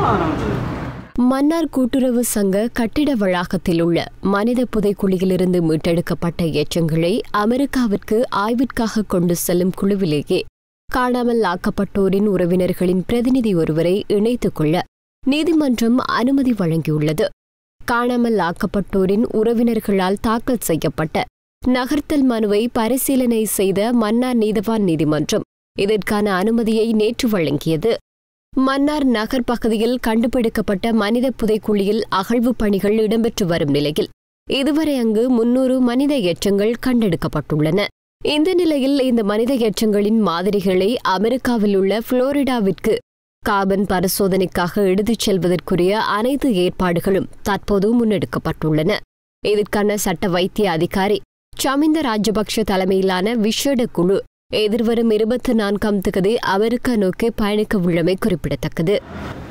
மன்னார் கூட்டுறவு சங்க கட்டிட வளாகத்தில் உள்ள மனித புதைக்குழியிலிருந்து மீட்டெடுக்கப்பட்ட எச்சங்களை அமெரிக்காவிற்கு ஆய்விற்காக கொண்டு செல்லும் குழுவிலேயே காணாமல் ஆக்கப்பட்டோரின் உறவினர்களின் பிரதிநிதி ஒருவரை இணைத்துக் கொள்ள நீதிமன்றம் அனுமதி வழங்கியுள்ளது காணாமல் ஆக்கப்பட்டோரின் உறவினர்களால் தாக்கல் செய்யப்பட்ட நகர்த்தல் மனுவை பரிசீலனை செய்த மன்னார் நீதவான் நீதிமன்றம் இதற்கான அனுமதியை நேற்று வழங்கியது மன்னார் நகர் பகுதியில் கண்டுபிடிக்கப்பட்ட மனித புதைக்குழியில் அகழ்வு பணிகள் இடம்பெற்று வரும் நிலையில் இதுவரை அங்கு முன்னூறு மனித எச்சங்கள் கண்டெடுக்கப்பட்டுள்ளன இந்த நிலையில் இந்த மனித எச்சங்களின் மாதிரிகளை அமெரிக்காவில் உள்ள புளோரிடாவிற்கு கார்பன் பரிசோதனைக்காக எடுத்துச் செல்வதற்குரிய அனைத்து ஏற்பாடுகளும் தற்போது முன்னெடுக்கப்பட்டுள்ளன இதற்கான சட்ட வைத்திய அதிகாரி சமிந்த ராஜபக்ஷ தலைமையிலான விசேட குழு எதிர்வரும் இருபத்தி நான்காம் தேதி அமெரிக்கா நோக்கி பயணிக்க உள்ளமை குறிப்பிடத்தக்கது